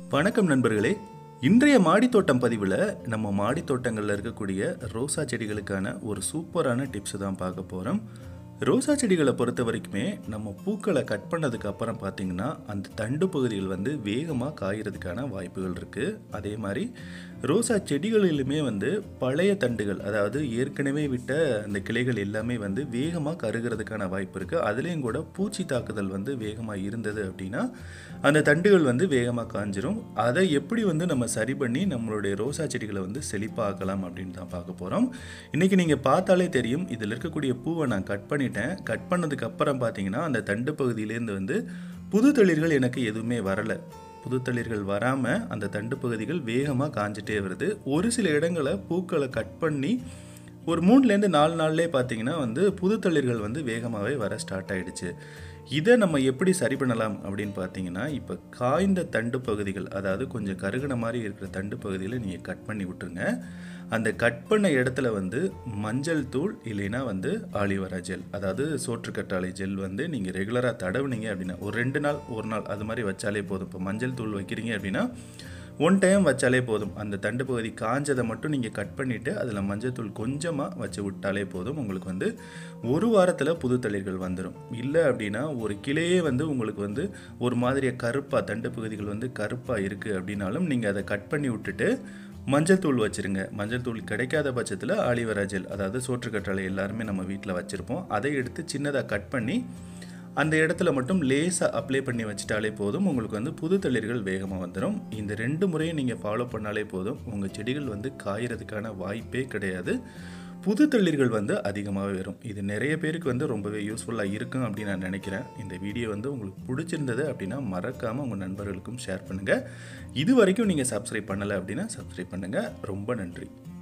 வணக்கம் நண்பர்களே இன்றைய மாடித்தோட்டம் பதிவில் நம்ம மாடித்தோட்டங்களில் இருக்கக்கூடிய ரோசா செடிகளுக்கான ஒரு சூப்பரான டிப்ஸ் தான் பார்க்க போகிறோம் ரோசா செடிகளை பொறுத்த வரைக்குமே நம்ம பூக்களை கட் பண்ணதுக்கு அப்புறம் பார்த்தீங்கன்னா அந்த தண்டு பகுதிகள் வந்து வேகமாக காயறதுக்கான வாய்ப்புகள் இருக்குது அதே மாதிரி ரோசா செடிகளிலுமே வந்து பழைய தண்டுகள் அதாவது ஏற்கனவே விட்ட அந்த கிளைகள் எல்லாமே வந்து வேகமாக கருகிறதுக்கான வாய்ப்பு இருக்குது அதுலேயும் கூட பூச்சி தாக்குதல் வந்து வேகமாக இருந்தது அப்படின்னா அந்த தண்டுகள் வந்து வேகமாக காஞ்சிரும் அதை எப்படி வந்து நம்ம சரி பண்ணி நம்மளுடைய ரோசா செடிகளை வந்து செழிப்பாக்கலாம் அப்படின்னு தான் பார்க்க போகிறோம் இன்றைக்கி நீங்கள் பார்த்தாலே தெரியும் இதில் இருக்கக்கூடிய பூவை நான் கட் பண்ணிட்டேன் கட் பண்ணதுக்கு அப்புறம் பார்த்தீங்கன்னா அந்த தண்டு பகுதியிலேருந்து வந்து புது தளிர்கள் எனக்கு எதுவுமே வரலை புது தளிர்கள் வராமல் அந்த தண்டு பகுதிகள் வேகமாக காஞ்சிட்டே வருது ஒரு சில இடங்களை பூக்களை கட் பண்ணி ஒரு மூணுலேருந்து நாலு நாள்லேயே பார்த்தீங்கன்னா வந்து புது தளிர்கள் வந்து வேகமாகவே வர ஸ்டார்ட் ஆயிடுச்சு இதை நம்ம எப்படி சரி பண்ணலாம் அப்படின்னு பார்த்தீங்கன்னா இப்போ காய்ந்த தண்டு பகுதிகள் அதாவது கொஞ்சம் கருகின மாதிரி இருக்கிற தண்டு பகுதியில் நீங்கள் கட் பண்ணி விட்டுருங்க அந்த கட் பண்ண இடத்துல வந்து மஞ்சள் தூள் இல்லைன்னா வந்து ஆலிவரா ஜெல் அதாவது சோற்றுக்கற்றாழை ஜெல் வந்து நீங்கள் ரெகுலராக தடவுனீங்க அப்படின்னா ஒரு ரெண்டு நாள் ஒரு நாள் அது மாதிரி வச்சாலே போதும் இப்போ மஞ்சள் தூள் வைக்கிறீங்க அப்படின்னா ஒன் டைம் வச்சாலே போதும் அந்த தண்டு பகுதி காஞ்சதை மட்டும் நீங்கள் கட் பண்ணிவிட்டு அதில் மஞ்சத்தூள் கொஞ்சமாக வச்சு விட்டாலே போதும் உங்களுக்கு வந்து ஒரு வாரத்தில் புது தளிர்கள் வந்துடும் இல்லை அப்படின்னா ஒரு கிளையே வந்து உங்களுக்கு வந்து ஒரு மாதிரியாக கருப்பாக தண்டு பகுதிகள் வந்து கருப்பாக இருக்குது அப்படின்னாலும் நீங்கள் அதை கட் பண்ணி விட்டுட்டு மஞ்சள் தூள் வச்சுருங்க மஞ்சள் தூள் கிடைக்காத பட்சத்தில் ஆலிவரா ஜெல் அதாவது சோற்றுக்கற்றாழை எல்லாருமே நம்ம வீட்டில் வச்சுருப்போம் அதை எடுத்து சின்னதாக கட் பண்ணி அந்த இடத்துல மட்டும் லேசாக அப்ளை பண்ணி வச்சிட்டாலே போதும் உங்களுக்கு வந்து புது தளிர்கள் வேகமாக வந்துடும் இந்த ரெண்டு முறையும் நீங்கள் ஃபாலோ பண்ணாலே போதும் உங்கள் செடிகள் வந்து காயறதுக்கான வாய்ப்பே கிடையாது புது தளிர்கள் வந்து அதிகமாகவே வரும் இது நிறைய பேருக்கு வந்து ரொம்பவே யூஸ்ஃபுல்லாக இருக்கும் அப்படின்னு நான் நினைக்கிறேன் இந்த வீடியோ வந்து உங்களுக்கு பிடிச்சிருந்தது அப்படின்னா மறக்காமல் உங்கள் நண்பர்களுக்கும் ஷேர் பண்ணுங்கள் இது வரைக்கும் நீங்கள் சப்ஸ்கிரைப் பண்ணலை அப்படின்னா சப்ஸ்கிரைப் பண்ணுங்கள் ரொம்ப நன்றி